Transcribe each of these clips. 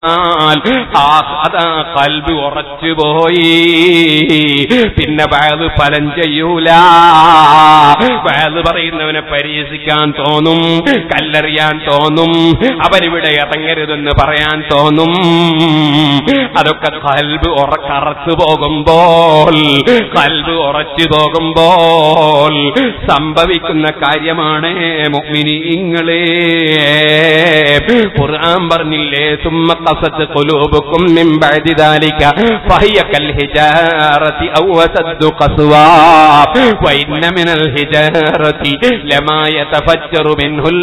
ആ അതാ കൽബ് ഉറച്ചുപോയി പിന്നെ വയത് ഫലം ചെയ്യൂല വയത് പറയുന്നവനെ പരിഹസിക്കാൻ തോന്നും കല്ലെറിയാൻ തോന്നും അവരിവിടെ ഇറങ്ങരുതെന്ന് പറയാൻ തോന്നും അതൊക്കെ കൽബ് ഉറക്കറച്ചു പോകുമ്പോൾ കൽബ് ഉറച്ചു പോകുമ്പോൾ സംഭവിക്കുന്ന കാര്യമാണ് മുഅ്മിനീങ്ങളെ ഖുർആൻ പറഞ്ഞില്ലേ സുമ്മ ഖസത് ഖുലൂബുക്കും മിൻ ബഅദി ദാലിക ഫഹിയ കൽ ഹിജാറതി ഔ അസദ്ദു ഖസ്വാ വഇന്ന മിനൽ ഹിജാറതി ലമാ യതഫജ്ജറു മിൻഹുൽ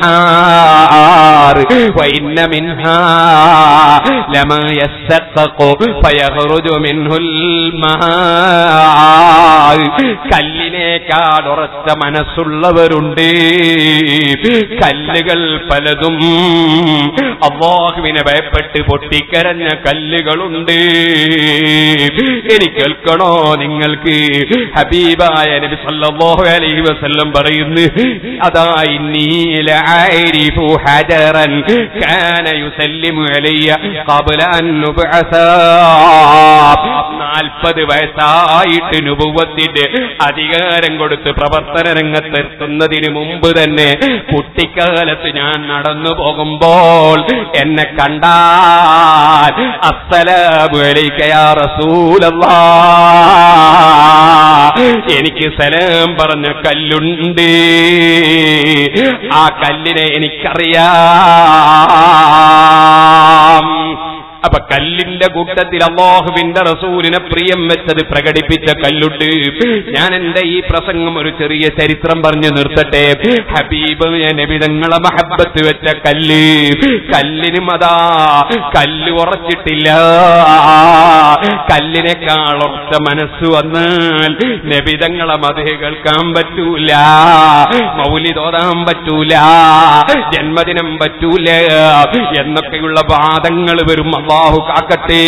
അൻഹാർ വഇന്ന മിൻഹാ ലമാ യസ്തഖു ഫയഖ്റുജു മിൻഹുൽ മാ കല്ലിനേക്കാൾ ഉറച്ച മനസ്സുള്ളവരുണ്ട് കല്ലുകൾ പലതും അള്ളാഹുവിനെ ഭയപ്പെട്ട് പൊട്ടിക്കരഞ്ഞ കല്ലുകളുണ്ട് എനിക്ക് കേൾക്കണോ നിങ്ങൾക്ക് ഹബീബായ നബി സല്ലല്ലാഹു അലൈഹി വസല്ലം പറയുന്നു അതാ ഇന്നീല ആരിഫു ഹജറൻ കാന യുസല്ലിമു അലയ്യ ഖബ്ല അൻ നുബ്അസ നാൽപ്പത് വയസ്സായിട്ട് നുപുവത്തിന്റെ അധികാരം കൊടുത്ത് പ്രവർത്തന രംഗത്തെത്തുന്നതിന് മുമ്പ് തന്നെ കുട്ടിക്കാലത്ത് ഞാൻ നടന്നു പോകുമ്പോൾ എന്നെ കണ്ടാൽ അസ്സലാമു അലൈക യാ റസൂലല്ലാ എനിക്ക് സലാം പറഞ്ഞ കല്ലുണ്ട് ആ കല്ലിനെ എനിക്കറിയാം അപ്പൊ കല്ലിന്റെ കൂട്ടത്തിൽ അള്ളാഹുവിന്റെ റസൂലിനെ പ്രിയം വെച്ചത് പ്രകടിപ്പിച്ച കല്ലുണ്ട് ഞാൻ എന്റെ ഈ പ്രസംഗം ഒരു ചെറിയ ചരിത്രം പറഞ്ഞു നിർത്തട്ടെ ഹബീബ് നബിതങ്ങളെ മഹബത്ത് വെച്ച കല്ല് കല്ലിനും അതാ കല്ല് ഉറച്ചിട്ടില്ല കല്ലിനേക്കാൾ ഉറച്ച മനസ്സ് വന്നാൽ നബിതങ്ങളെ മതേ കേൾക്കാൻ പറ്റൂല മൗലി തോതാൻ പറ്റൂല ജന്മദിനം പറ്റൂല എന്നൊക്കെയുള്ള വാദങ്ങൾ വരും അള്ളാഹു കാക്കട്ടെ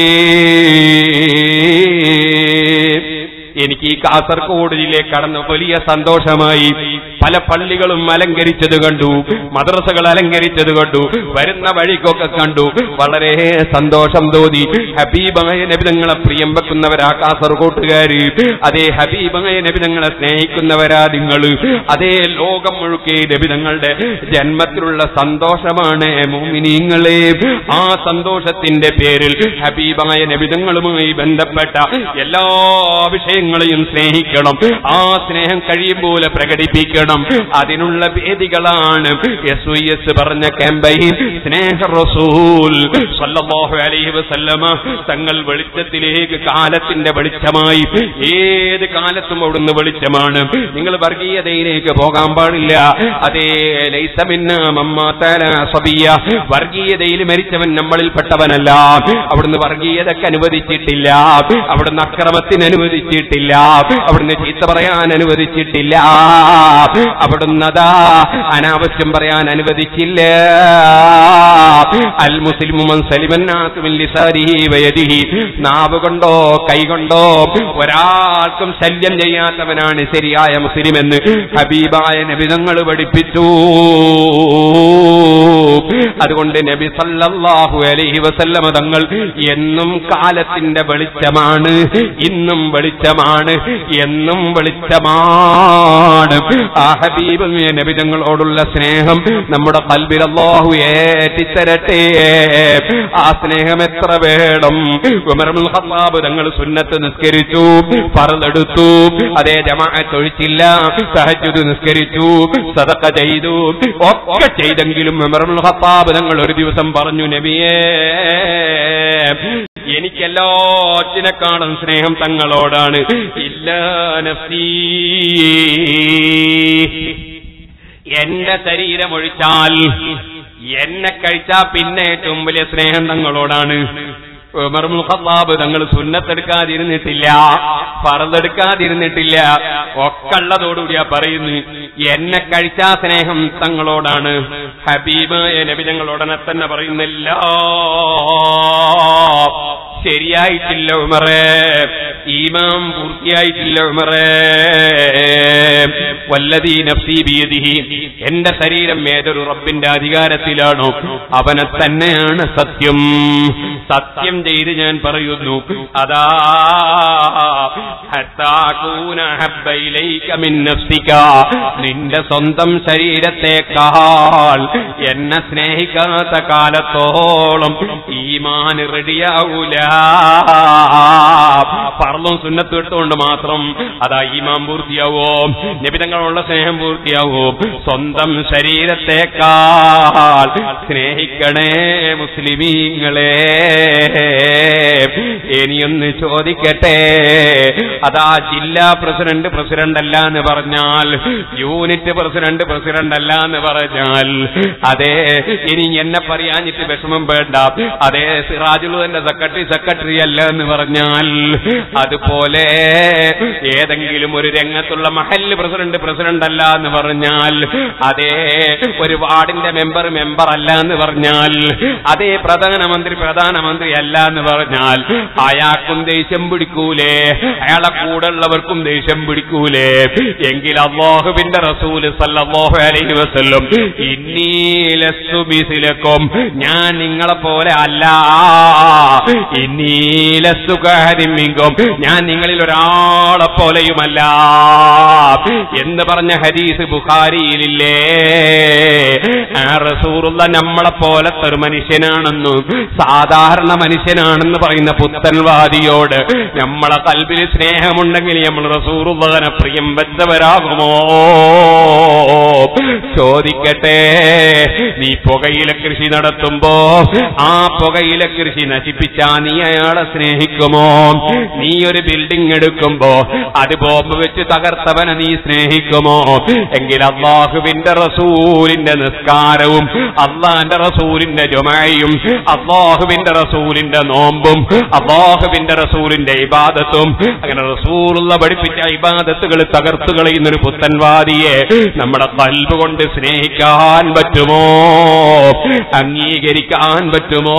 എനിക്ക് ഈ കാസർഗോഡ് ജില്ലയിൽ കടന്ന് വലിയ സന്തോഷമായി പല പള്ളികളും അലങ്കരിച്ചത് കണ്ടു മദ്രസകൾ അലങ്കരിച്ചത് കണ്ടു വരുന്ന വഴിക്കൊക്കെ കണ്ടു വളരെ സന്തോഷം തോന്നി ഹബീബായ നബിതങ്ങളെ പ്രിയം വെക്കുന്നവരാ കാസർഗോട്ടുകാര് അതേ ഹബീബായ നബിതങ്ങളെ സ്നേഹിക്കുന്നവരാ നിങ്ങൾ അതേ ലോകം മുഴുക്കെ നബിതങ്ങളുടെ ജന്മത്തിലുള്ള സന്തോഷമാണ് മോമിനിങ്ങളെ ആ സന്തോഷത്തിന്റെ പേരിൽ ഹബീബായ നബിതങ്ങളുമായി ബന്ധപ്പെട്ട എല്ലാ വിഷയങ്ങളെയും സ്നേഹിക്കണം ആ സ്നേഹം കഴിയും പോലെ പ്രകടിപ്പിക്കണം അതിനുള്ള വേദികളാണ് എസ് വൈ എസ് പറഞ്ഞ ക്യാമ്പയിൻ സ്നേഹ റസൂൽ സല്ലല്ലാഹു അലൈഹി വസല്ലമ തങ്ങൾ വെളിച്ചത്തിലേക്ക് കാലത്തിന്റെ വെളിച്ചമായി ഏത് കാലത്തും അവിടുന്ന് വെളിച്ചമാണ് നിങ്ങൾ വർഗീയതയിലേക്ക് പോകാൻ പാടില്ല അതേ ലൈസമിന്ന മമ്മാത്തല സബിയ വർഗീയതയിൽ മരിച്ചവൻ നമ്മളിൽപ്പെട്ടവനല്ല അവിടുന്ന് വർഗീയതക്ക് അനുവദിച്ചിട്ടില്ല അവിടുന്ന് അക്രമത്തിന് അനുവദിച്ചിട്ടില്ല അവിടുന്ന് ചീത്ത പറയാൻ അനുവദിച്ചിട്ടില്ല അവിടുന്ന് അതാ അനാവശ്യം പറയാൻ അനുവദിച്ചില്ല അൽ മുസ്ലിമു സലിമന്നാത്തുമിൻ ലിസാനിഹി വയദിഹി നാവ് കൊണ്ടോ കൈ കൊണ്ടോ ഒരാൾക്കും ശല്യം ചെയ്യാത്തവനാണ് ശരിയായ മുസ്ലിം എന്ന് ഹബീബായ നബിതങ്ങൾ പഠിപ്പിച്ചു അതുകൊണ്ട് നബി സല്ലല്ലാഹു അലൈഹി വസല്ലമ തങ്ങൾ എന്നും കാലത്തിന്റെ വെളിച്ചമാണ് ഇന്നും വെളിച്ചമാണ് എന്നും വെളിച്ചമാണ് ആ ഹബീബ് നബി തങ്ങളോടുള്ള സ്നേഹം നമ്മുടെ കൽബിൽ അല്ലാഹു ഏറ്റിത്തരട്ടെ ആ സ്നേഹം എത്ര വേണം ഉമറുൽ ഖത്താബ് തങ്ങൾ സുന്നത്ത് നിസ്കരിച്ചു പറന്നെടുത്തു അതേ ജമാഅത്ത് ഒഴിച്ചില്ല സഹജുദ് നിസ്കരിച്ചു സദക്ക ചെയ്തു ഒക്കെ ചെയ്തെങ്കിലും ഉമറുൽ ഖത്താബ് തങ്ങൾ ഒരു ദിവസം പറഞ്ഞു നബിയേ എനിക്കെല്ലാറ്റിനെക്കാളും സ്നേഹം തങ്ങളോടാണ് ഇല്ല നഫ്സീ എന്റെ ശരീരം ഒഴിച്ചാൽ എന്നെ കഴിച്ചാൽ പിന്നെ ഏറ്റവും വലിയ സ്നേഹം തങ്ങളോടാണ് ഉമർമുൽ ഖത്താബ് തങ്ങൾ സുന്നത്തെടുക്കാതിരുന്നിട്ടില്ല പറന്നെടുക്കാതിരുന്നിട്ടില്ല ഒക്കള്ളതോടുകൂടിയാ പറയുന്നു എന്നെ കഴിച്ചാ സ്നേഹം തങ്ങളോടാണ് ഹബീബായ നബി ഞങ്ങളോടനെ തന്നെ പറയുന്നില്ല ശരിയായിട്ടില്ല ഉമറേ ഈമാം പൂർത്തിയായിട്ടില്ല ഉമറേ വല്ലതീ നഫ്സി ബിയദിഹി എന്റെ ശരീരം ഏതൊരു റബ്ബിന്റെ അധികാരത്തിലാണോ അവനെ തന്നെയാണ് സത്യം സത്യം ചെയ്ത് ഞാൻ പറയുന്നു അതാ ഹത്താ അകൂന ഹബ്ബ ഇലൈക മിൻ നഫ്സിക. നിന്റെ സ്വന്തം ശരീരത്തെക്കാൾ എന്നെ സ്നേഹിക്കാത്ത കാലത്തോളം ഈമാൻ റെഡിയാവൂല പറലും സുന്നത്ത് ഇട്ടുകൊണ്ട് മാത്രം അതാ ഈമാൻ പൂർത്തിയാവോ നിബിതങ്ങളുള്ള സ്നേഹം പൂർത്തിയാവോ സ്വന്തം ശരീരത്തെക്കാൾ സ്നേഹിക്കണേ മുസ്ലിമീങ്ങളെ ഇനിയൊന്ന് ചോദിക്കട്ടെ അതാ ജില്ലാ പ്രസിഡന്റ് പ്രസിഡന്റ് അല്ല എന്ന് പറഞ്ഞാൽ യൂണിറ്റ് പ്രസിഡന്റ് പ്രസിഡന്റ് അല്ല എന്ന് പറഞ്ഞാൽ അതെ ഇനി എന്നെ പറയാഞ്ഞിട്ട് വിഷമം വേണ്ട അതെ സിറാജുലുദന്റെ സെക്രട്ടറി സെക്രട്ടറി അല്ല എന്ന് പറഞ്ഞാൽ അതുപോലെ ഏതെങ്കിലും ഒരു രംഗത്തുള്ള മഹല്ല് പ്രസിഡന്റ് പ്രസിഡന്റ് അല്ല എന്ന് പറഞ്ഞാൽ അതേ ഒരു വാർഡിന്റെ മെമ്പർ മെമ്പർ അല്ല എന്ന് പറഞ്ഞാൽ അതേ പ്രധാനമന്ത്രി പ്രധാനമന്ത്രി അല്ല എന്ന് പറഞ്ഞാൽ അയാൾക്കും ദേഷ്യം പിടിക്കൂലേ അയാളെ കൂടെ ഉള്ളവർക്കും ദേഷ്യം പിടിക്കൂലേ എങ്കിൽ അള്ളാഹുവിന്റെ റസൂല് സല്ലല്ലാഹു അലൈഹി വസല്ലം ഇന്നീലസ്തു മിസിലക്കും ഞാൻ നിങ്ങളെ പോലെ അല്ല ഇന്നീലസ്തു കാരിമിങ്കും ഞാൻ നിങ്ങളിൽ ഒരാളെ പോലെയുമല്ല എന്ന് പറഞ്ഞ ഹദീസ് ബുഖാരിയിലില്ലേ ആ റസൂറുള്ള നമ്മളെ പോലത്തെ ഒരു മനുഷ്യനാണെന്നും സാധാരണ മനുഷ്യനാണെന്ന് പറയുന്ന പുത്തൻവാദിയോട് നമ്മളെ കൽബിൽ സ്നേഹമുണ്ടെങ്കിൽ നമ്മൾ റസൂറുള്ളതിനെ പ്രിയം വെച്ചവരാകുമോ ചോദിക്കട്ടെ നീ പുകയില കൃഷി നടത്തുമ്പോ ആ പുകയില കൃഷി നശിപ്പിച്ചാ നീ അയാളെ സ്നേഹിക്കുമോ നീ ഒരു ബിൽഡിംഗ് എടുക്കുമ്പോ അത് ബോംബ് വെച്ച് തകർത്തവനെ നീ സ്നേഹിക്കുമോ എങ്കിൽ അള്ളാഹുവിന്റെ റസൂലിന്റെ നിസ്കാരവും അള്ളാന്റെ റസൂലിന്റെ ജുമയും അള്ളാഹുവിന്റെ റസൂലിന്റെ നോമ്പും അള്ളാഹുവിന്റെ റസൂലിന്റെ ഇബാദത്തും അങ്ങനെ റസൂലുള്ള പഠിപ്പിച്ച ഇബാദത്തുകൾ തകർത്തു കളയുന്നൊരു പുത്തൻവാദിയെ നമ്മുടെ കൽബ് കൊണ്ട് സ്നേഹിക്കാൻ പറ്റുമോ അംഗീകരിക്കാൻ പറ്റുമോ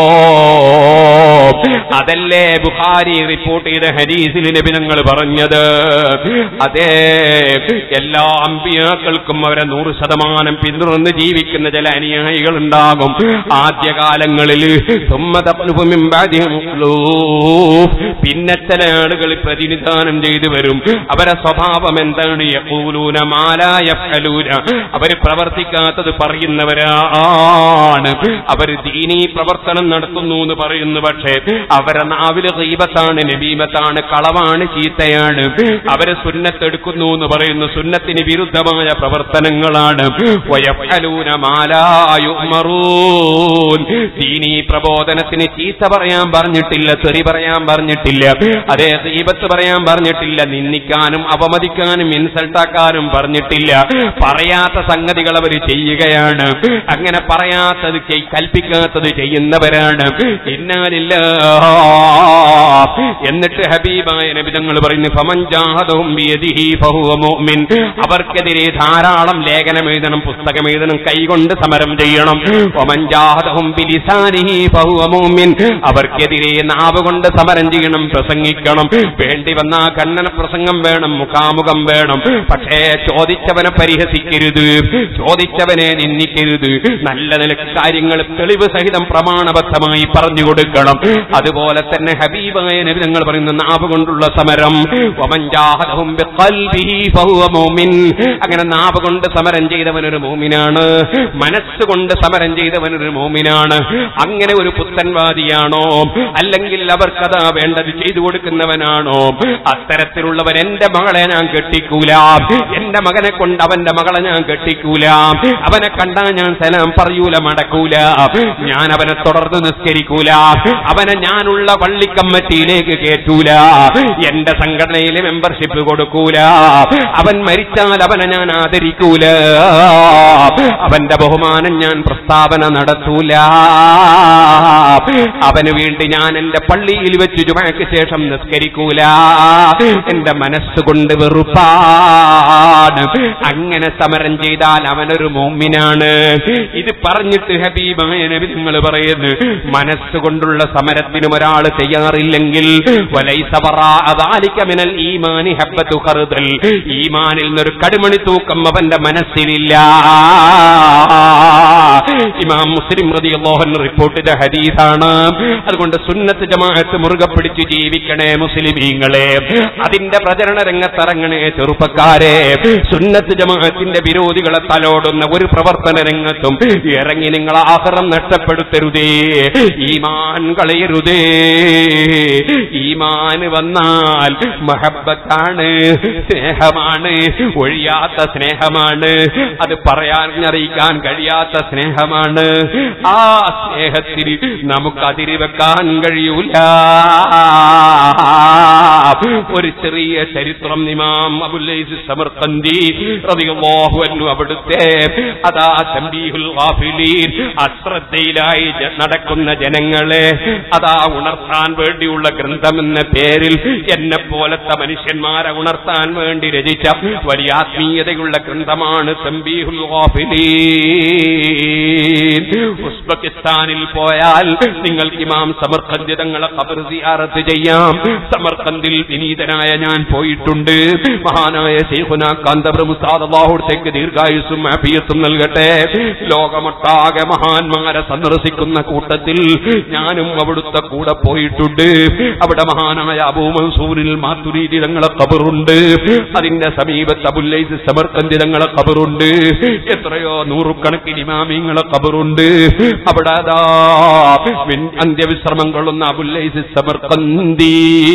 അതല്ലേ ബുഖാരി റിപ്പോർട്ട് ചെയ്ത ഹരീസിൽ നബിനങ്ങൾ പറഞ്ഞത് അതെ എല്ലാ അമ്പിയാക്കൾക്കും അവരെ നൂറ് ശതമാനം പിന്തുടർന്ന് ജീവിക്കുന്ന ചില അനുയായികൾ ഉണ്ടാകും ആദ്യകാലങ്ങളിൽ പിന്നെ ചില ആളുകൾ പ്രതിനിധാനം ചെയ്തു വരും അവരെ സ്വഭാവം എന്താണ് യഖൂലൂന മാലാ യഫ്അലൂന അവര് പ്രവർത്തിക്കാത്തത് പറയുന്നവരാണ് അവർ ദീനീ പ്രവർത്തനം നടത്തുന്നു എന്ന് പറയുന്നു പക്ഷേ അവരെ നാവില് ഗീബത്താണ് നബീമത്താണ് കളവാണ് ചീത്തയാണ് അവര് സുന്നത്തെടുക്കുന്നു എന്ന് പറയുന്നു സുന്നത്തിന് വിരുദ്ധമായ പ്രവർത്തനങ്ങളാണ് വയഫ്അലൂന മാലാ യുഅ്മറൂൻ. ദീനീ പ്രബോധനത്തിന് ചീത്ത പറയാൻ പറഞ്ഞിട്ടില്ല തെറി പറയാൻ പറഞ്ഞിട്ടില്ല അതേ ദീപത്ത് പറയാൻ പറഞ്ഞിട്ടില്ല നിന്ദിക്കാനും അപമതിക്കാനും ഇൻസൾട്ടാക്കാനും പറഞ്ഞിട്ടില്ല പറയാത്ത സംഗതികൾ അവർ ചെയ്യുകയാണ് അങ്ങനെ പറയാത്തത് ചെയ്- കൽപ്പിക്കാത്തത് ചെയ്യുന്നവരാണ് ഇന്നാലില്ല എന്നിട്ട് ഹബീബായ നബിതങ്ങൾ പറയുന്നു ഫമഞ്ചാഹദഹും ബിയദിഹി ഫഹുവ മുഅ്മിൻ അവർക്കെതിരെ ധാരാളം ലേഖനം എഴുതണം പുസ്തകം എഴുതണം കൈകൊണ്ട് സമരം ചെയ്യണം വമഞ്ചാഹദഹും ബിലിസാനിഹി ഫഹുവ മുഅ്മിൻ അവർക്കെതിരെ നാവ് കൊണ്ട് സമരം ചെയ്യണം പ്രസംഗിക്കണം വേണ്ടി വന്ന കണ്ണന പ്രസംഗം വേണം മുഖാമുഖം വേണം പക്ഷേ ചോദിച്ചവനെ പരിഹസിക്കരുത് ചോദിച്ചവനെ നിന്ദിക്കരുത് നല്ല നിലക്ക് കാര്യങ്ങൾ തെളിവ് സഹിതം പ്രമാണബദ്ധമായി പറഞ്ഞു കൊടുക്കണം അതുപോലെ തന്നെ ഹബീബായ നബി നിങ്ങൾ പറയുന്ന നാവ് കൊണ്ടുള്ള സമരം വമഞ്ചാഹദഹും ബിഖൽബിഹി ഫഹുവ മുഅ്മിൻ അങ്ങനെ നാവ് കൊണ്ട് സമരം ചെയ്തവനൊരു മോമിനാണ് മനസ്സുകൊണ്ട് സമരം ചെയ്തവനൊരു മോമിനാണ് അങ്ങനെ ഒരു പുത്തൻവാദിയാണോ അല്ലെങ്കിൽ അവർക്കതാ വേണ്ടത് ചെയ്തു കൊടുക്കുന്നവനാണോ അത്തരത്തിലുള്ളവൻ എന്റെ മകളെ ഞാൻ കെട്ടിക്കൂല എന്റെ മകനെ കൊണ്ട് അവന്റെ മകളെ ഞാൻ കെട്ടിക്കൂല അവനെ കണ്ടാ ഞാൻ സലാം പറയൂല മടക്കൂല ഞാൻ അവനെ തുടർന്ന് നിസ്കരിക്കൂല അവനെ ഞാനുള്ള പള്ളിക്കമ്മറ്റിയിലേക്ക് കേറ്റൂല എന്റെ സംഘടനയിലെ മെമ്പർഷിപ്പ് കൊടുക്കൂല അവൻ മരിച്ചാൽ അവനെ ഞാൻ ആദരിക്കൂല അവന്റെ ബഹുമാനം ഞാൻ പ്രസ്താവന നടത്തൂല അവന് വേണ്ടി ഞാൻ എന്റെ പള്ളിയിൽ വെച്ച് ജുമയ്ക്ക് ശേഷം നിസ്കരിക്കൂല എന്റെ മനസ്സുകൊണ്ട് വെറുപ്പാണ് അങ്ങനെ സമരം ചെയ്താൽ അവനൊരു മോമിനാണ് ഇത് പറഞ്ഞിട്ട് ഹബീബായ നബി നിങ്ങൾ പറയുന്നു മനസ്സുകൊണ്ടുള്ള സമരത്തിനും ഒരാൾ തയ്യാറില്ലെങ്കിൽ വലൈസ വറാഅ ദാലിക മിനൽ ഈമാനി ഹബ്ബത്തു ഖർദൽ ഈമാനിൽ നിന്നൊരു കടുമണി തൂക്കം അവന്റെ മനസ്സിലില്ല ഇമാം മുസ്ലിം റളിയല്ലാഹു അൻഹു റിപ്പോർട്ട് ചെയ്ത ഹദീസാണ് അതുകൊണ്ട് സുന്നത്ത് ജമാഅത്ത് മുറുകെ പിടിച്ച് ജീവിക്കണേ മുസ്ലിമീങ്ങളെ അതിന്റെ പ്രചരണ രംഗത്തിറങ്ങണേ ചെറുപ്പക്കാരെ സുന്നത്ത് ജമാഅത്തിന്റെ വിരോധികളെ തലോടുന്ന ഒരു പ്രവർത്തന രംഗത്തും ഇറങ്ങി നിങ്ങൾ ആഹ്റം നഷ്ടപ്പെടുത്തരുതേ ഈമാൻ കളയരുതേ ഈമാൻ വന്നാൽ മഹബത്താണ് സ്നേഹമാണ് ഒഴിയാത്ത സ്നേഹമാണ് അത് പറയാൻ അറിയിക്കാൻ കഴിയാത്ത സ്നേഹമാണ് ആ സ്നേഹത്തിൽ നമുക്ക് അതിരി വെക്കാൻ കഴിയൂല ഒരു ചെറിയ ചരിത്രം ഇമാം അബുല്ലൈസ് സമർക്കന്തി റളിയല്ലാഹു അൻഹു അവിടുത്തെ അതാ തംബീഹുൽ ഗാഫിലീൻ അശ്രദ്ധയിലായി ജ- നടക്കുന്ന ജനങ്ങളെ അതാ ഉണർത്താൻ വേണ്ടിയുള്ള ഗ്രന്ഥം എന്ന പേരിൽ എന്നെ പോലത്തെ മനുഷ്യന്മാരെ ഉണർത്താൻ വേണ്ടി രചിച്ച വലിയ ആത്മീയതയുള്ള ഗ്രന്ഥമാണ് തംബീഹുൽ ഗാഫിലീൻ ഉസ്ബെക്കിസ്ഥാനിൽ പോയാൽ നിങ്ങൾക്ക് ഇമാം സമർക്കന്തി തങ്ങളെ ഖബർ സിയാറത്ത് ചെയ്യാം സമർക്കന്തിൽ വിനീതനായ ഞാൻ പോയിട്ടുണ്ട് മഹാനായ ശൈഖുന കാന്തപ്രഭു സാദാഹുത്തേക്ക് ദീർഘായുസും ആഫിയത്തും നൽകട്ടെ ലോകമൊട്ടാകെ മഹാന്മാരെ സന്ദർശിക്കുന്ന കൂട്ടത്തിൽ ഞാനും അവിടുത്തെ കൂടെ പോയിട്ടുണ്ട് അവിടെ മഹാനായ അബൂ മൻസൂരിൽ മാത്തുരീതി തങ്ങളെ ഖബറുണ്ട് അതിന്റെ സമീപത്ത് അബുല്ലൈസ് സമർക്കന്തി തങ്ങളെ ഖബറുണ്ട് എത്രയോ നൂറുകണക്കിന് ഇമാമിങ്ങളെ ഖബറുണ്ട് അവിടെ അതാ വിൻ- അന്ത്യവിശ്രമം കൊള്ളുന്ന അബുല്ലൈസ് സമർക്കന്തി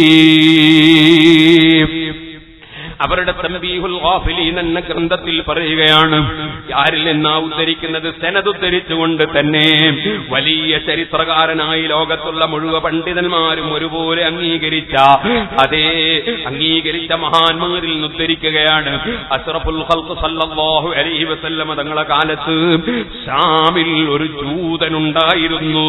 അവരുടെ തമ്പീഹുൽ ഗാഫിലീൻ എന്ന ഗ്രന്ഥത്തിൽ പറയുകയാണ് ആരിൽ നിന്നാ ഉദ്ധരിക്കുന്നത് സെനത് ഉദ്ധരിച്ചുകൊണ്ട് തന്നെ വലിയ ചരിത്രകാരനായി ലോകത്തുള്ള മുഴുവൻ പണ്ഡിതന്മാരും ഒരുപോലെ അംഗീകരിച്ച അതേ അംഗീകരിച്ച മഹാന്മാരിൽ നിന്ന് ഉദ്ധരിക്കുകയാണ് അഷ്റഫുൽ ഖൽഖ് സല്ലല്ലാഹു അലൈഹി വസല്ലമ തങ്ങളെ കാലത്ത് ഷാമിൽ ഒരു ജൂതനുണ്ടായിരുന്നു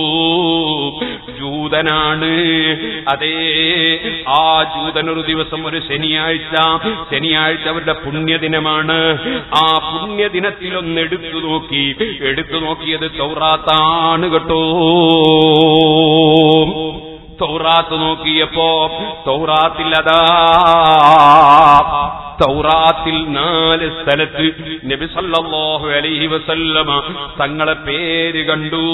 ജൂതനാണ് അതേ ആ ജൂതൻ ഒരു ദിവസം ഒരു ശനിയാഴ്ച ശനിയാഴ്ച അവരുടെ പുണ്യദിനമാണ് ആ പുണ്യദിനത്തിൽ ഒന്ന് എടുത്തു നോക്കി എടുത്തു നോക്കിയത് തൗറാത്താണ് കേട്ടോ തൗറാത്ത് നോക്കിയപ്പോ തൗറാത്തിൽ അതാ തൗറാത്തിൽ നാല് സ്ഥലത്ത് നബി സല്ലല്ലാഹു അലൈഹി വസല്ലമ തങ്ങളെ പേര് കണ്ടു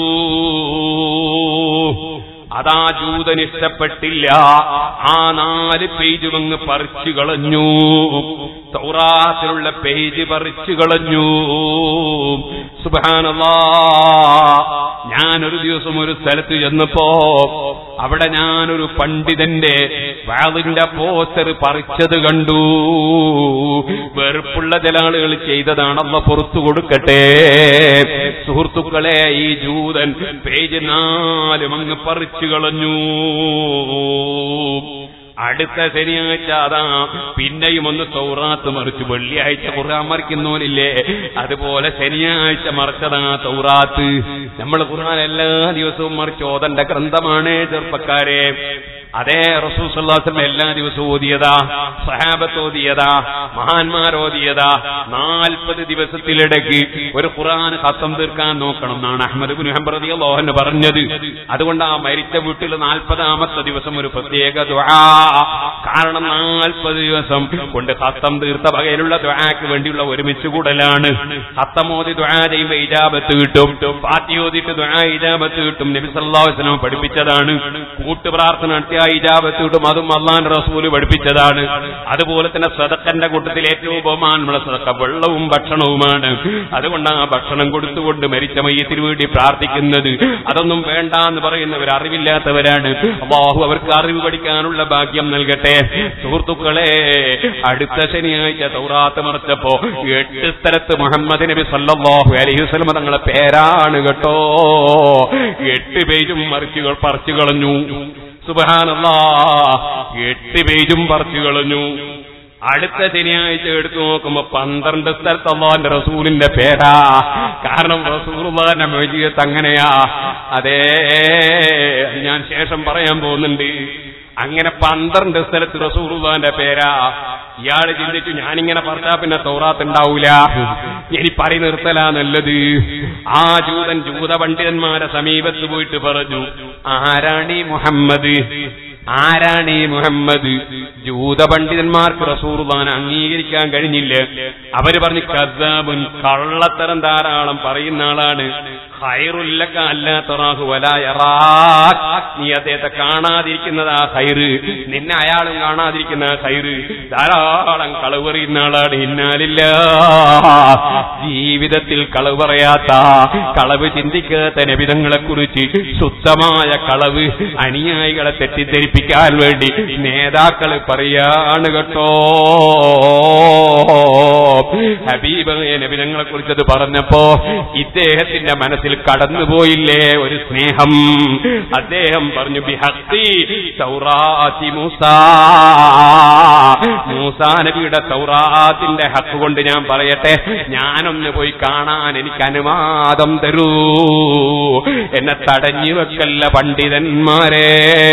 അതാ ജൂതൻ ഇഷ്ടപ്പെട്ടില്ല ആ നാല് പേജും അങ്ങ് പറിച്ചു കളഞ്ഞു തൗറാത്തിലുള്ള പേജ് പറിച്ചു കളഞ്ഞു സുബാനല്ലാ ഞാനൊരു ദിവസം ഒരു സ്ഥലത്ത് ചെന്നപ്പോ അവിടെ ഞാനൊരു പണ്ഡിതന്റെ വാതിന്റെ പോസ്റ്റർ പറിച്ചത് കണ്ടു വെറുപ്പുള്ള ചില ആളുകൾ ചെയ്തതാണല്ല പുറത്തു കൊടുക്കട്ടെ സുഹൃത്തുക്കളെ ഈ ജൂതൻ പേജ് നാലും അങ്ങ് പറിച്ചു കളഞ്ഞു അടുത്ത ശനിയാഴ്ച അതാ പിന്നെയും ഒന്ന് തൗറാത്ത് മറിച്ചു വെള്ളിയാഴ്ച ഖുർആൻ മറിക്കുന്നോലില്ലേ അതുപോലെ ശനിയാഴ്ച മറിച്ചതാ തൗറാത്ത് നമ്മൾ ഖുർആൻ എല്ലാ ദിവസവും മറിച്ച് ഓതണ്ട ഗ്രന്ഥമാണ് ചെറുപ്പക്കാരെ അതേ റസൂസല്ലാസം എല്ലാ ദിവസവും ഓതിയതാ സഹാബത്ത് ഓതിയതാ മഹാന്മാർ ഓതിയതാ നാൽപ്പത് ദിവസത്തിലിടയ്ക്ക് ഒരു ഖുർആൻ ഹത്തം തീർക്കാൻ നോക്കണം എന്നാണ് അഹമ്മദ് ബിൻ ഹംബറതി അള്ളാഹുന് പറഞ്ഞത് അതുകൊണ്ട് ആ മരിച്ച വീട്ടിൽ നാൽപ്പതാമത്തെ ദിവസം ഒരു പ്രത്യേക ദുആ കാരണം നാൽപ്പത് ദിവസം കൊണ്ട് ഹത്തം തീർത്ത വകയിലുള്ള ദുആക്ക് വേണ്ടിയുള്ള ഒരുമിച്ച് കൂടലാണ് ഹത്തം ഓതി ദുആ ചെയ്യുമ്പോ ഇജാബത്ത് കിട്ടും പാത്തി ഓതിയിട്ട് ദുആ ഇജാബത്ത് കിട്ടും നബി സല്ലല്ലാഹു അലൈഹി വസല്ലം പഠിപ്പിച്ചതാണ് കൂട്ടുപ്രാർത്ഥന നടത്തിയ ഇജാബത്ത് കിട്ടും അതും അള്ളാൻ റസൂല് പഠിപ്പിച്ചതാണ് അതുപോലെ തന്നെ സദക്കന്റെ കൂട്ടത്തിൽ ഏറ്റവും ബഹുമാനമുള്ള സദക്ക വെള്ളവും ഭക്ഷണവുമാണ് അതുകൊണ്ട് ആ ഭക്ഷണം കൊടുത്തുകൊണ്ട് മരിച്ച മയ്യത്തിന് വേണ്ടി പ്രാർത്ഥിക്കുന്നത് അതൊന്നും വേണ്ട എന്ന് പറയുന്നവർ അറിവില്ലാത്തവരാണ് അള്ളാഹു അവർക്ക് അറിവ് പഠിക്കാനുള്ള ഭാഗ്യം നൽകട്ടെ സുഹൃത്തുക്കളെ അടുത്ത ശനിയാഴ്ച തൗറാത്ത് മറച്ചപ്പോ എട്ട് സ്ഥലത്ത് മുഹമ്മദ് നബി സല്ലല്ലാഹു അലൈഹി വസല്ലം തങ്ങളെ പേരാണ് കേട്ടോ എട്ട് പേജും മറിച്ചുകൾ പറിച്ചു കളഞ്ഞു സുബഹാനല്ലാ എട്ട് പേജും പറിച്ചു കളഞ്ഞു അടുത്ത ശനിയാഴ്ച എടുത്തു നോക്കുമ്പോ പന്ത്രണ്ട് സ്ഥലത്ത് അള്ളാന്റെ റസൂലിന്റെ പേരാ കാരണം റസൂലുള്ളാന്റെ മൊഴിയത്ത് അങ്ങനെയാ അതേ അത് ഞാൻ ശേഷം പറയാൻ പോകുന്നുണ്ട് അങ്ങനെ പന്ത്രണ്ട് സ്ഥലത്ത് റസൂറുള്ളാന്റെ പേരാ ഇയാള് ചിന്തിച്ചു ഞാനിങ്ങനെ പറഞ്ഞാ പിന്നെ തൗറാത്ത് ഉണ്ടാവൂല ഇനി പറി നിർത്തലാ നല്ലത് ആ ജൂതൻ ജൂത പണ്ഡിതന്മാരെ സമീപത്ത് പോയിട്ട് പറഞ്ഞു ആരാണീ മുഹമ്മദ് ആരാണ് ഈ മുഹമ്മദ് ജൂത പണ്ഡിതന്മാർക്ക് റസൂർദാൻ അംഗീകരിക്കാൻ കഴിഞ്ഞില്ല അവര് പറഞ്ഞു കദ്ദാബുൻ കള്ളത്തരം ധാരാളം പറയുന്ന ആളാണ് ഹൈറുല്ലക്ക അല്ലാത്തറാഹു വലായറാഖ് നീ അദ്ദേഹത്തെ കാണാതിരിക്കുന്നത് ആ ഹൈറ് നിന്നെ അയാളും കാണാതിരിക്കുന്ന ആ ഹൈറ് ധാരാളം കളവ് പറയുന്ന ആളാണ് ഇന്നാലില്ല ജീവിതത്തിൽ കളവ് പറയാത്ത കളവ് ചിന്തിക്കാത്ത നബിതങ്ങളെ കുറിച്ച് ശുദ്ധമായ കളവ് അനുയായികളെ തെറ്റിദ്ധരിപ്പിക്കാൻ വേണ്ടി നേതാക്കൾ പറയാണ് കേട്ടോ ഹബീബ് നബിതങ്ങളെ കുറിച്ചത് പറഞ്ഞപ്പോ ഇദ്ദേഹത്തിന്റെ മനസ്സിൽ കടന്നുപോയില്ലേ ഒരു സ്നേഹം അദ്ദേഹം പറഞ്ഞു ബിഹത്തി തൗറാത്തി മൂസ മൂസാ നബിയുടെ തൗറാത്തിന്റെ ഹക്ക് കൊണ്ട് ഞാൻ പറയട്ടെ ഞാനൊന്ന് പോയി കാണാൻ എനിക്ക് അനുവാദം തരൂ എന്നെ തടഞ്ഞു വെക്കല്ല പണ്ഡിതന്മാരെ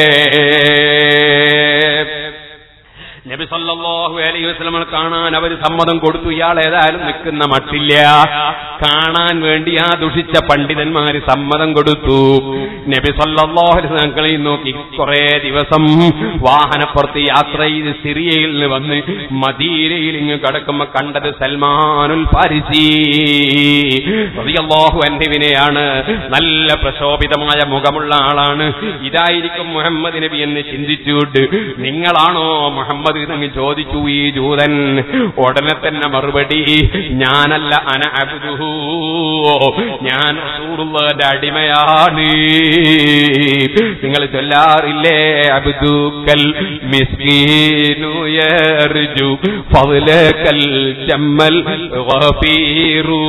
നബി സല്ലല്ലാഹു അലൈഹി വസല്ലം കാണാൻ അവർ സമ്മതം കൊടുത്തു ഇയാൾ ഏതായാലും നിൽക്കുന്ന മട്ടില്ല കാണാൻ വേണ്ടി ആ ദുഷിച്ച പണ്ഡിതന്മാര് സമ്മതം കൊടുത്തു നബി സല്ലല്ലാഹു അലൈഹി വസല്ലം കളി നോക്കി കുറെ ദിവസം വാഹനപ്പുറത്ത് യാത്ര ചെയ്ത് സിറിയയിൽ നിന്ന് വന്ന് മദീനയിൽ ഇങ്ങ് കടക്കുമ്പോ കണ്ടത് സൽമാനുൽ ഫാരിസി റളിയല്ലാഹു അൻഹുവിനെയാണ് നല്ല പ്രശോഭിതമായ മുഖമുള്ള ആളാണ് ഇതായിരിക്കും മുഹമ്മദ് നബി എന്ന് ചിന്തിച്ചുകൊണ്ട് നിങ്ങളാണോ മുഹമ്മദ് എന്നങ്ങ് ചോദിച്ചു ഈ ജൂതൻ ഉടനെ തന്നെ മറുപടി ഞാനല്ല അന അബ്ദുഹു ഞാൻ റസൂലുള്ളാഹിന്റെ അടിമയാണ് നിങ്ങൾ ചൊല്ലാറില്ലേ അബ്ദുക്കൽ മിസ്കീനു യർജു ഫضلക്കൽ ജമ്മൽ ഗഫീറു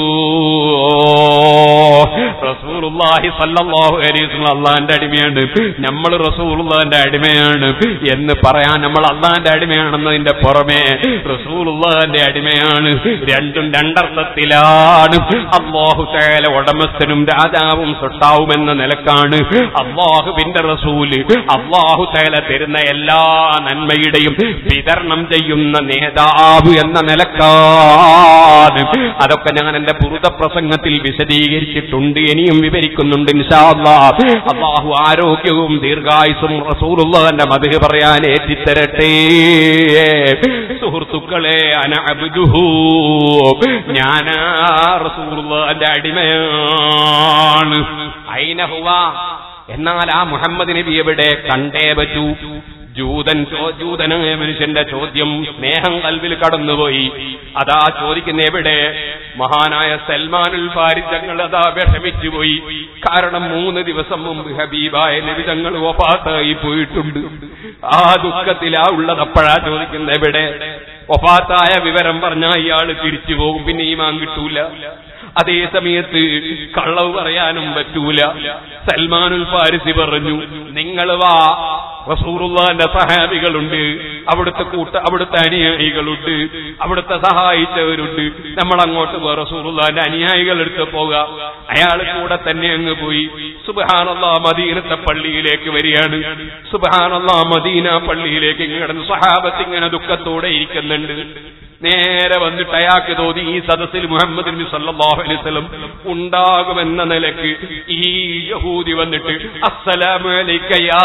റസൂലുള്ളാഹി സല്ലല്ലാഹു അലൈഹി വസല്ലം അള്ളാഹിന്റെ അടിമയാണ് നമ്മൾ റസൂലുള്ളാഹിന്റെ അടിമയാണ് എന്ന് പറയാൻ നമ്മൾ അള്ളാഹിന്റെ അടിമയാണെന്നതിന്റെ പുറമെ റസൂലുള്ളാഹിന്റെ അടിമയാണ് രണ്ടും രണ്ടർത്ഥത്തിലാണ് അള്ളാഹു തേല ഉടമസ്ഥനും രാജാവും സൊട്ടാവും എന്ന നിലക്കാണ് അള്ളാഹുവിന്റെ റസൂല് അള്ളാഹു തേല തരുന്ന എല്ലാ നന്മയുടെയും വിതരണം ചെയ്യുന്ന നേതാവ് എന്ന നിലക്കാണ് അതൊക്കെ ഞാൻ എന്റെ പുറുത പ്രസംഗത്തിൽ വിശദീകരിച്ചിട്ടുണ്ട് ഇനിയും വിവരിക്കുന്നുണ്ട് ഇൻഷാ അല്ലാഹ്. അള്ളാഹു ആരോഗ്യവും ദീർഘായുസും റസൂലുള്ളാഹിന്റെ മധു പറയാൻ ഏറ്റിത്തരട്ടെ സുഹൃത്തുക്കളെ അന അബ്ദുഹു ഞാനാ റസൂലുള്ളാഹിന്റെ അടിമയാണ് ഐനഹുവ എന്നാൽ ആ മുഹമ്മദ് നബി എവിടെ കണ്ടേ പറ്റൂ ജൂതൻ ചോ- ജൂതനായ മനുഷ്യന്റെ ചോദ്യം സ്നേഹം കൽവിൽ കടന്നുപോയി അതാ ചോദിക്കുന്ന എവിടെ മഹാനായ സൽമാനുൽ ഫാരിജങ്ങൾ അതാ വിഷമിച്ചുപോയി കാരണം മൂന്ന് ദിവസം മുമ്പ് ഹബീബായ നിബിതങ്ങൾ ഒപ്പാത്തായി പോയിട്ടുണ്ട് ആ ദുഃഖത്തിലാ ഉള്ളത് അപ്പോഴാ ചോദിക്കുന്നത് എവിടെ ഒപ്പാത്തായ വിവരം പറഞ്ഞാൽ ഇയാള് തിരിച്ചു പോകും പിന്നെ ഈ മാൻ കിട്ടൂല അതേ സമയത്ത് കള്ളവ് പറയാനും പറ്റൂല സൽമാനുൽ ഫാരിസി പറഞ്ഞു നിങ്ങൾ വാ റസൂറുള്ളാന്റെ സഹാബികളുണ്ട് അവിടുത്തെ കൂട്ട അവിടുത്തെ അനുയായികളുണ്ട് അവിടുത്തെ സഹായിച്ചവരുണ്ട് നമ്മൾ അങ്ങോട്ട് പോ റസൂറുള്ളാന്റെ അനുയായികൾ എടുത്ത് പോകാം അയാൾ കൂടെ തന്നെ അങ്ങ് പോയി സുബഹാനല്ലാ മദീനത്തെ പള്ളിയിലേക്ക് വരികയാണ് സുബഹാനല്ലാ മദീന പള്ളിയിലേക്ക് ഇങ്ങ് കിടന്ന് സഹാബത്ത് ഇങ്ങനെ ദുഃഖത്തോടെ ഇരിക്കുന്നുണ്ട് നേരെ വന്നിട്ട് അയാൾക്ക് തോന്നി ഈ സദസ്സിൽ മുഹമ്മദ് നബി സല്ലല്ലാഹു അലൈഹി വസല്ലം ഉണ്ടാകുമെന്ന നിലക്ക് ഈ യഹൂദി വന്നിട്ട് അസ്സലാമു അലൈക യാ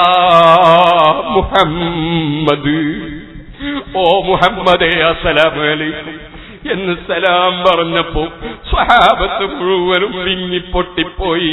മുഹമ്മദ് ഓ മുഹമ്മദേ അസ്സലാമു അലൈക്കും എന്ന് സലാം പറഞ്ഞപ്പോ സ്വഹാബത്ത് മുഴുവനും വിങ്ങിപ്പൊട്ടിപ്പോയി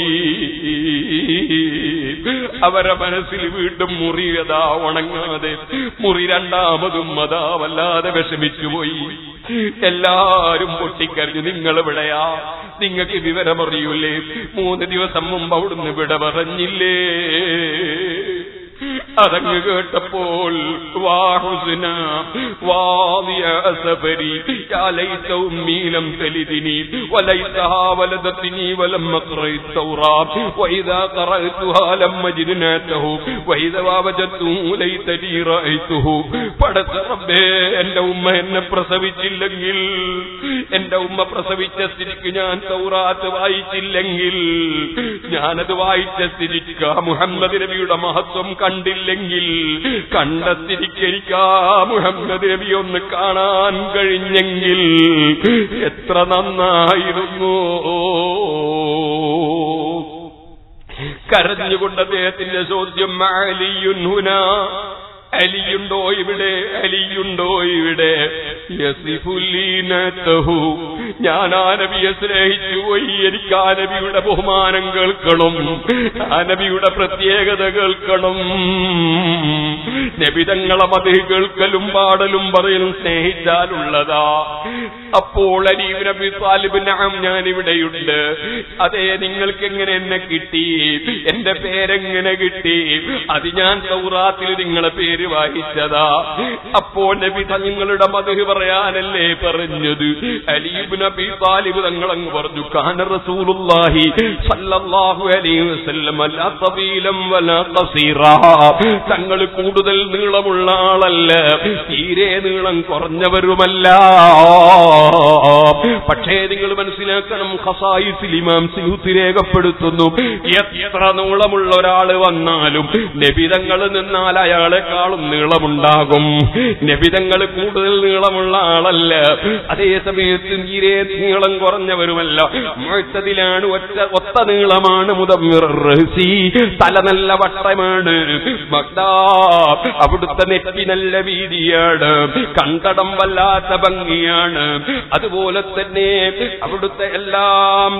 അവരെ മനസ്സിൽ വീണ്ടും മുറിയതാ ഉണങ്ങാതെ മുറി രണ്ടാമതും അതാ വല്ലാതെ വിഷമിച്ചുപോയി എല്ലാരും പൊട്ടിക്കറിഞ്ഞു നിങ്ങൾ എവിടെയാ നിങ്ങൾക്ക് വിവരമറിയൂലേ മൂന്ന് ദിവസം മുമ്പ് അവിടുന്ന് വിട പറഞ്ഞില്ലേ അതങ്ങ് കേട്ടപ്പോൾ വാഹുസിന വാദിയ സഫരി യാ ലൈത ഉമ്മി ലം തലിദിനി വലൈതഹാ വലദത്തിനി വലം അഖറഇ التوراة وإذا قرأتها لم أجد ناته وإذا وجدته ليتني رأيته പടച്ച റബ്ബേ എന്റെ ഉമ്മ എന്നെ പ്രസവിച്ചില്ലെങ്കിൽ എന്റെ ഉമ്മ പ്രസവിച്ച സ്ഥിതിക്ക് ഞാൻ തൗറാത്ത് വായിച്ചില്ലെങ്കിൽ ഞാനത് വായിച്ച സ്ഥിതിക്ക് ആ മുഹമ്മദ് നബിയുടെ മഹത്വം കണ്ടില്ലെങ്കിൽ കണ്ട സ്ഥിതിക്ക് എനിക്ക് ആ മുഹമ്മദ് നബി ഒന്ന് കാണാൻ കഴിഞ്ഞെങ്കിൽ എത്ര നന്നായിരുന്നു കരഞ്ഞുകൊണ്ട് അദ്ദേഹത്തിന്റെ ചോദ്യം അലിയുൻഹുന അലിയുണ്ടോ ഇവിടെ അലിയുണ്ടോ ഇവിടെ യസിഫുല്ലീനത്തഹു ഞാൻ ആ നബിയെ സ്നേഹിച്ചു പോയി എനിക്ക് ആ നബിയുടെ ബഹുമാനം കേൾക്കണം ആ നബിയുടെ പ്രത്യേകത കേൾക്കണം നബിതങ്ങളെ മതി കേൾക്കലും പാടലും പറയലും സ്നേഹിച്ചാലുള്ളതാ അപ്പോൾ അലീബ് നബി താലിബ് നഅം ഞാൻ ഇവിടെയുണ്ട് അതെ നിങ്ങൾക്ക് എങ്ങനെ എന്നെ കിട്ടി എന്റെ പേരെങ്ങനെ കിട്ടി അത് ഞാൻ സൗറാത്തിൽ നിങ്ങളെ പേര് വായിച്ചതാ അപ്പോ നബി തങ്ങളുടെ മധു പറയാനല്ലേ പറഞ്ഞത് അലീബ് നബി താലിബ് തങ്ങളങ്ങ് പറഞ്ഞു കാന റസൂലുള്ളാഹി സല്ലല്ലാഹു അലൈഹി വസല്ലം അല്ലാ തബീലം വലാ ഖസീറാ തങ്ങൾ കൂടുതൽ നീളമുള്ള ആളല്ല തീരെ നീളം കുറഞ്ഞവരുമല്ല പക്ഷേ നിങ്ങൾ മനസ്സിലാക്കണം ഖസായിസിൽ ഇമാം സിയൂത്തി രേഖപ്പെടുത്തുന്നു എത്ര നീളമുള്ള ഒരാൾ വന്നാലും നബിതങ്ങൾ നിന്നാൽ അയാളെക്കാളും നീളമുണ്ടാകും നബിതങ്ങൾ കൂടുതൽ നീളമുള്ള ആളല്ല അതേ സമയത്ത് തീരെ നീളം കുറഞ്ഞവരുമല്ല മുഴത്തതിലാണ് ഒറ്റ ഒത്ത നീളമാണ് മുതമ്മിർ റഹ്സി തല നല്ല വട്ടമാണ് മഗ്ദാ അവിടുത്തെ നെറ്റി നല്ല വീതിയാണ് കണ്ടടം വല്ലാത്ത ഭംഗിയാണ് അതുപോലെ തന്നെ അവിടുത്തെ എല്ലാം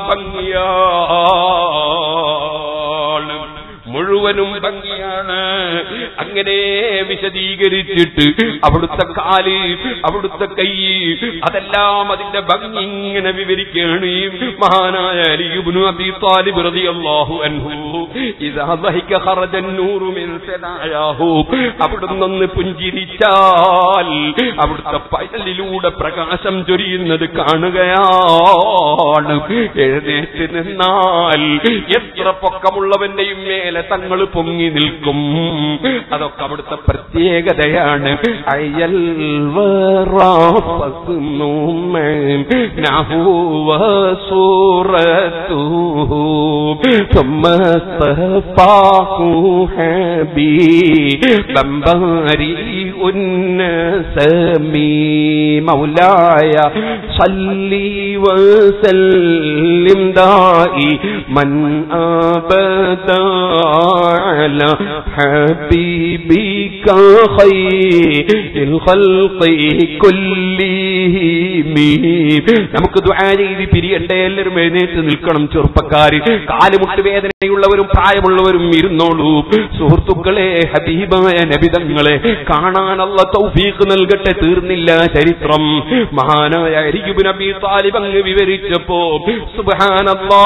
ഭംഗിയാണ് മുഴുവനും ഭംഗിയാണ് അങ്ങനെ വിശദീകരിച്ചിട്ട് അവിടുത്തെ കാല് അവിടുത്തെ കൈ അതെല്ലാം അതിന്റെ ഭംഗി ഇങ്ങനെ വിവരിക്കുകയാണ് ഈ മഹാനായ അലിയുബ്നു അബി താലിബ് റളിയല്ലാഹു അൻഹു ഇദാ ദഹിക ഖറജ നൂറു മിൻ സദായാഹു അവിടുന്ന് പുഞ്ചിരിച്ചാൽ അവിടുത്തെ പയലിലൂടെ പ്രകാശം ചൊരിയുന്നത് കാണുകയാണ് എഴുന്നേറ്റ് നിന്നാൽ എത്ര പൊക്കമുള്ളവന്റെയും മേലെ തങ്ങൾ പൊങ്ങി നിൽക്കും അതൊക്കെ അവിടുത്തെ പ്രത്യേകതയാണ് അയൽ ثم اصطفاه حبيبا بريء النسمي مولاي صلي وسلم دائي من أبدا على حبيبك خير الخلق كلهم നമുക്ക് ദുആ ചെയ്ത് പിരിയണ്ടേ എല്ലാവരും എഴുന്നേറ്റ് നിൽക്കണം ചെറുപ്പക്കാര് കാലുമുട്ട് വേദനയുള്ളവരും പ്രായമുള്ളവരും ഇരുന്നോളൂ സുഹൃത്തുക്കളെ ഹബീബായ നബിതങ്ങളെ കാണാനുള്ള തൗഫീഖ് നൽകട്ടെ തീർന്നില്ല ചരിത്രം മഹാനായ അരികുബ് നബി താലിബ് അങ്ങ് വിവരിച്ചപ്പോ സുബ്ഹാനല്ലാ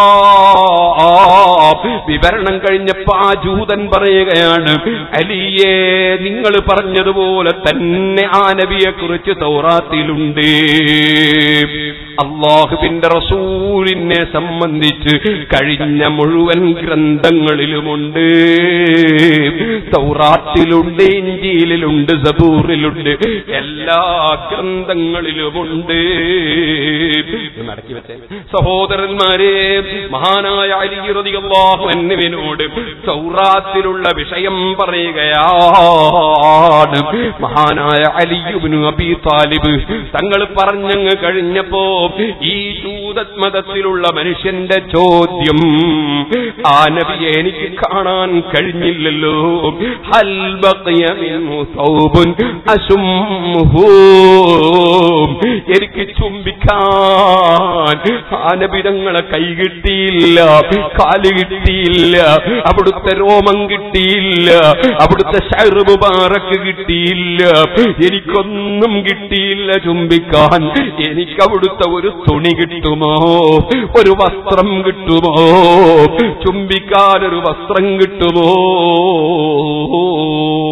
വിവരണം കഴിഞ്ഞപ്പോ ആ ജൂതൻ പറയുകയാണ് അലിയെ നിങ്ങൾ പറഞ്ഞതുപോലെ തന്നെ ആ നബിയെ കുറിച്ച് തൗറാത്തിലുണ്ട് അള്ളാഹുവിന്റെ റസൂലിനെ സംബന്ധിച്ച് കഴിഞ്ഞ മുഴുവൻ ഗ്രന്ഥങ്ങളിലുമുണ്ട് തൗറാത്തിലുണ്ട് ഇഞ്ചിയിലുണ്ട് സബൂറിലുണ്ട് എല്ലാ ഗ്രന്ഥങ്ങളിലുമുണ്ട് നടക്കി വെച്ചേ സഹോദരന്മാരെ മഹാനായ അലി റളിയല്ലാഹു അൻഹുവിനോട് തൗറാത്തിലുള്ള വിഷയം പറയുകയാണ് മഹാനായ അലിയുബ്നു അബി താലിബ് തങ്ങൾ പറഞ്ഞങ്ങ് കഴിഞ്ഞപ്പോ ഈ ജൂതമതത്തിലുള്ള മനുഷ്യന്റെ ചോദ്യം ആ നബിയെ എനിക്ക് കാണാൻ കഴിഞ്ഞില്ലല്ലോ ഹൽ ബഖിയ മിൻഹു സൗബുൻ അശുംഹു എനിക്ക് ചുംബിക്കാൻ ആ നബിതങ്ങളെ കൈ കിട്ടിയില്ല കാല് കിട്ടിയില്ല അവിടുത്തെ രോമം കിട്ടിയില്ല അവിടുത്തെ ഷൈർ മുബാറക്ക് കിട്ടിയില്ല എനിക്കൊന്നും കിട്ടിയില്ല ചുംബിക്കാൻ എനിക്ക് അവിടുത്തെ ഒരു തുണി കിട്ടുമോ ഒരു വസ്ത്രം കിട്ടുമോ ചുംബിക്കാൻ ഒരു വസ്ത്രം കിട്ടുമോ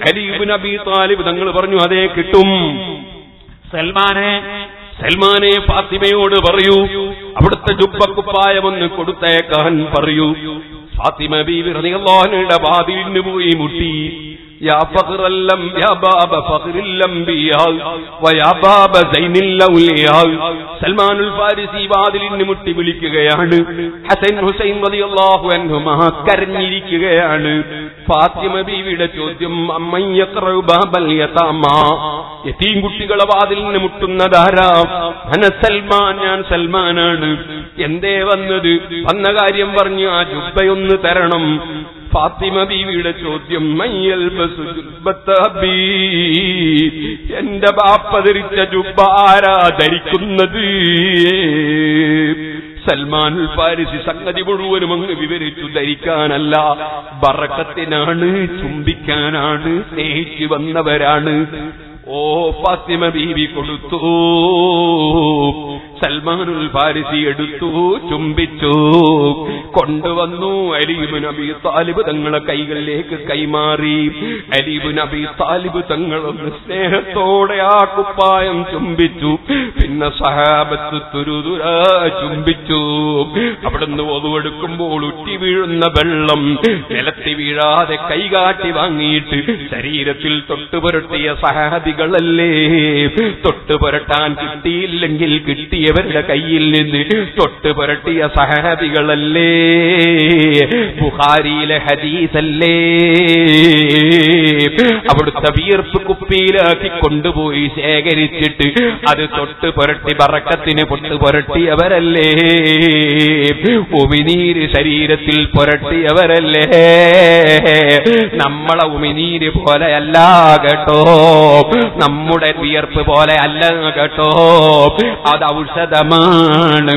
അലീബ് നബി താലിബ് തങ്ങൾ പറഞ്ഞു അതേ കിട്ടും സൽമാനെ സൽമാനെ ഫാത്തിമയോട് പറയൂ അവിടുത്തെ ജുബക്കുപ്പായമൊന്ന് കൊടുത്തേക്കാൻ പറയൂ ഫാത്തിമ ബീവി റളിയല്ലാഹുവിന്റെ വാതിലിന് പോയി മുട്ടി യാ ഫഖറല്ലം യാ ബാബ ഫഖറില്ലം ബിയാ വയാ ബാബ സൈനിൽ ഔലിയാ സൽമാനുൽ ഫാരിസി വാതിലിന് മുട്ടി വിളിക്കുകയാണ് ഹസൻ ഹുസൈൻ റളിയല്ലാഹു അൻഹുമാ കരഞ്ഞിരിക്കുകയാണ് ഫാത്തിമ ബീവിയുടെ ചോദ്യം അമ്മയ്യഖറു ബാബൽ യതാമ യതീം കുട്ടികളെ വാതിലിന് മുട്ടുന്നതാരാ അന സൽമാൻ ഞാൻ സൽമാനാണ് എന്തേ വന്നത് വന്ന കാര്യം പറഞ്ഞു ആ ജുബ്ബയൊന്ന് തരണം ഫാത്തിമ ബീവിയുടെ ചോദ്യം മയ്യൽ ബസു ജുബ്ബത്ത അബീ. എന്റെ ബാപ്പ ധരിച്ച ജുബ്ബ ആരാ ധരിക്കുന്നത് സൽമാനുൽ ഫാരിസി സംഗതി മുഴുവനും അങ്ങ് വിവരിച്ചു ധരിക്കാനല്ല ബറക്കത്തിനാണ് ചുംബിക്കാനാണ് സ്നേഹിച്ചു വന്നവരാണ് ഓ ഫാത്തിമ ബീവി കൊടുത്തു സൽമാനുൽ ഫാരിസി എടുത്തു ചുംബിച്ചു കൊണ്ടുവന്നു അലീബ് നബി താലിബ് തങ്ങളെ കൈകളിലേക്ക് കൈമാറി അലീബ് നബി താലിബ് തങ്ങളൊന്ന് സ്നേഹത്തോടെ ആ കുപ്പായം ചുംബിച്ചു പിന്നെ സഹാബത്ത് തുരുതുര ചുംബിച്ചു അവിടുന്ന് ഒതുവെടുക്കുമ്പോൾ ഉറ്റി വീഴുന്ന വെള്ളം നിലത്തി വീഴാതെ കൈകാട്ടി വാങ്ങിയിട്ട് ശരീരത്തിൽ തൊട്ടുപുരട്ടിയ സഹാബികളല്ലേ തൊട്ടുപുരട്ടാൻ കിട്ടിയില്ലെങ്കിൽ കിട്ടിയവരുടെ കയ്യിൽ നിന്ന് തൊട്ടുപുരട്ടിയ സഹാബികളല്ലേ ബുഹാരിയിലെ ഹദീസല്ലേ അവിടുത്തെ വിയർപ്പ് കുപ്പിയിലാക്കി കൊണ്ടുപോയി ശേഖരിച്ചിട്ട് അത് തൊട്ട് പുരട്ടി ബറക്കത്തിന് പൊട്ട് പുരട്ടിയവരല്ലേ ഉമിനീര് ശരീരത്തിൽ പുരട്ടിയവരല്ലേ നമ്മളെ ഉമിനീര് പോലെയല്ല കേട്ടോ നമ്മുടെ വിയർപ്പ് പോലെ അല്ല കേട്ടോ അത് ഔഷധമാണ്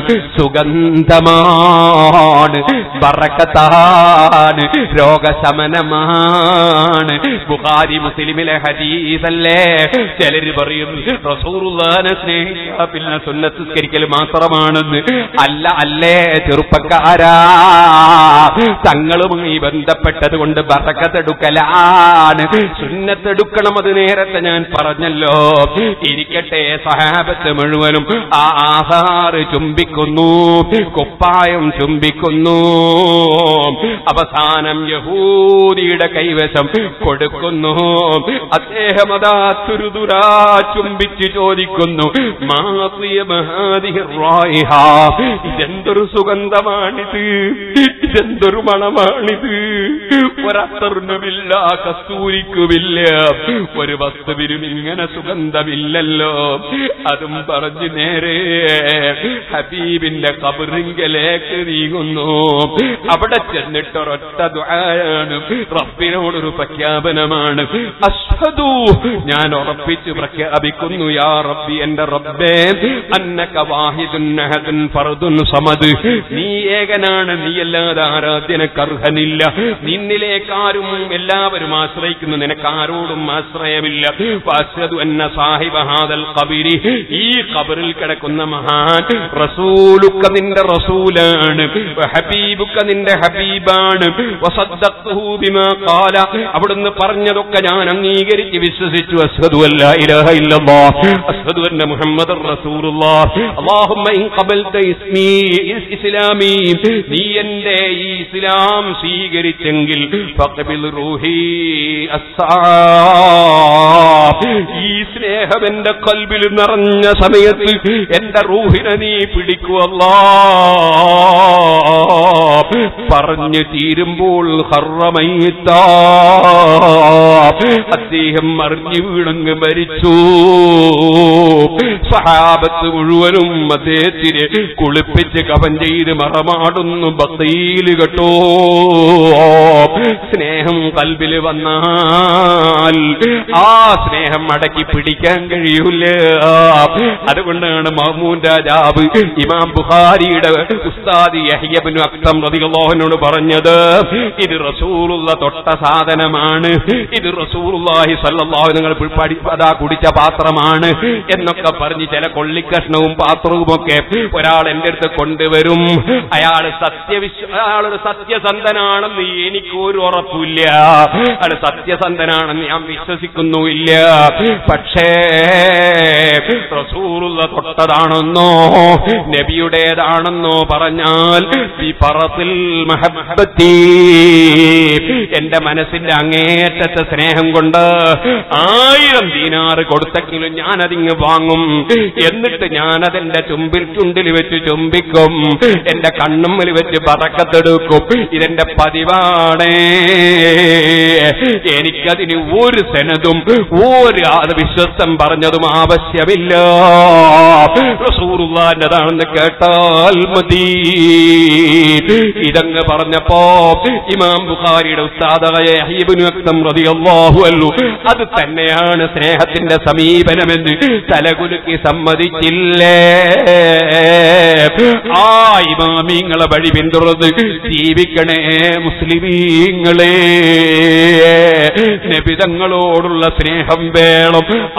സുഗന്ധമാണ് ബറക്കത്താണ് രോഗശമനമാണ് ബുഖാരി മുസ്ലിമിലെ ഹദീസല്ലേ ചിലര് പറയും റസൂറുല്ലാനെ സ്നേഹിക്കുക പിന്നെ സുന്നസ്കരിക്കൽ മാത്രമാണെന്ന് അല്ല അല്ലേ ചെറുപ്പക്കാരാ തങ്ങളുമായി ബന്ധപ്പെട്ടത് കൊണ്ട് ബറക്കത്തെടുക്കലാണ് സുന്നത്തെടുക്കണം അത് നേരത്തെ ഞാൻ പറഞ്ഞല്ലോ ഇരിക്കട്ടെ സഹാബത്ത് മുഴുവനും ആ ആഹാറ് ചുംബിക്കുന്നു കുപ്പായം ചുംബിക്കുന്നു അവസാനം യഹൂദിയുടെ കൈവശം കൊടുക്കുന്നു അദ്ദേഹം അതാ തുരുതുരാ ചുംബിച്ച് ചോദിക്കുന്നു മാസിയ മഹാദിഹ റായിഹ. ഇതെന്തൊരു സുഗന്ധമാണിത് ഇതെന്തൊരു മണമാണിത് ഒരത്തറിനുമില്ല കസ്തൂരിക്കുമില്ല ഒരു വസ്തുവിനും ഇങ്ങനെ സുഗന്ധമില്ലല്ലോ അതും പറഞ്ഞു നേരെ ഹബീബിന്റെ കബറിങ്കലേക്ക് നീങ്ങുന്നു അവിടെ ചെന്നിട്ട് ഒരൊറ്റ ദുആയാണ് റബ്ബിനോടൊരു പ്രഖ്യാപനമാണ് അഷ്ഹദു ഞാൻ ഉറപ്പിച്ച് പ്രഖ്യാപിക്കുന്നു യാ റബ്ബി എന്റെ റബ്ബേ അന്നക വാഹിദുൻ അഹദുൻ ഫർദുൻ സമദ് നീ ഏകനാണ് നീ അല്ലാതെ ആരാധ്യനക്ക് അർഹനില്ല നിന്നിലേക്കാരും എല്ലാവരും ആശ്രയിക്കുന്നു നിനക്കാരോടും ആശ്രയമില്ല വഅശ്ഹദു അന്ന സാഹിബ ഹാദൽ ഖബരി ഈ ഖബറിൽ കിടക്കുന്ന മഹാൻ റസൂലുക്ക നിന്റെ റസൂലാണ് ഹബീബുക്ക നിന്റെ ഹബീബാണ് വസദ്ദഖ്തുഹു ബിമാ ഖാല അവിടുന്ന് പറഞ്ഞതൊക്കെ ഞാൻ അംഗീകരിച്ച് വിശ്വസിച്ചു അസ്ഹദു അല്ലാ ഇലാഹ ഇല്ലല്ലാഹ് അസ്ഹദു അന്ന മുഹമ്മദർ റസൂലുള്ളാഹ് അല്ലാഹുമ്മ ഇൻ ഖബൽത ഇസ്മി ഇസ്ലാമി നീ എന്റെ ഈ ഇസ്ലാം സ്വീകരിച്ചെങ്കിൽ ഫഖബിൽ റൂഹി അസ്സാ ഈ സ്നേഹം എന്റെ കൽബിൽ നിറഞ്ഞ സമയത്ത് എന്റെ റൂഹിനെ നീ പിടിക്കുവല്ല പറഞ്ഞു തീരുമ്പോൾ ഹറമൈത്ത അദ്ദേഹം മറിഞ്ഞു വീണങ്ങ് മരിച്ചു സഹാബത്ത് മുഴുവനും അദ്ദേഹത്തിനെ കുളിപ്പിച്ച് കവൻ ചെയ്ത് മറമാടുന്നു ഭക്തിയിൽ കേട്ടോ സ്നേഹം കൽബിൽ വന്നാൽ ആ സ്നേഹം സ്നേഹം അടക്കി പിടിക്കാൻ കഴിയൂല അതുകൊണ്ടാണ് മഹ്മൂൻ രാജാവ് ഇമാം ബുഖാരിയുടെ ഉസ്താദ് യഹ്യബ്നു അക്തം റളിയല്ലാഹുവിനോട് പറഞ്ഞത് ഇത് റസൂലുള്ള തൊട്ട സാധനമാണ് ഇത് റസൂലുള്ളാഹി സ്വല്ലല്ലാഹു നിങ്ങൾ പഠി അതാ കുടിച്ച പാത്രമാണ് എന്നൊക്കെ പറഞ്ഞ് ചില കൊള്ളിക്കഷ്ണവും പാത്രവും ഒക്കെ ഒരാൾ എന്റെ അടുത്ത് കൊണ്ടുവരും അയാൾ സത്യവിശ്വ അയാളൊരു സത്യസന്ധനാണെന്ന് എനിക്ക് ഒരു ഉറപ്പില്ല അയാൾ സത്യസന്ധനാണെന്ന് ഞാൻ വിശ്വസിക്കുന്നുമില്ല പക്ഷേ റസൂറുള്ള തൊട്ടതാണെന്നോ നബിയുടേതാണെന്നോ പറഞ്ഞാൽ ഈ പറത്തിൽ മഹബത്തി എന്റെ മനസ്സിന്റെ അങ്ങേറ്റത്തെ സ്നേഹം കൊണ്ട് ആയിരം ദീനാറ് കൊടുത്തെങ്കിലും ഞാനതിങ്ങ് വാങ്ങും എന്നിട്ട് ഞാനതെന്റെ ചുമ്പിൽ ചുണ്ടിൽ വെച്ച് ചുംബിക്കും എന്റെ കണ്ണുമ്മിൽ വെച്ച് പറക്കത്തെടുക്കും ഇതെന്റെ പതിവാണ് എനിക്കതിന് ഒരു സെനതും ഒരു അത് വിശ്വസ്തം പറഞ്ഞതും ആവശ്യമില്ല റസൂറുള്ളാന്റെതാണെന്ന് കേട്ടാൽ മതി ഇതങ്ങ് പറഞ്ഞപ്പോ ഇമാം ബുഖാരിയുടെ ഉസ്താദായ യഹീബിനു അക്തം റളിയല്ലാഹു അൻഹു അത് തന്നെയാണ് സ്നേഹത്തിന്റെ സമീപനമെന്ന് തലകുലുക്കി സമ്മതിച്ചില്ലേ ആ ഇമാമിങ്ങളെ വഴി പിന്തുടർന്ന് ജീവിക്കണേ മുസ്ലിമീങ്ങളെ നബിതങ്ങളോടുള്ള സ്നേഹം വേണം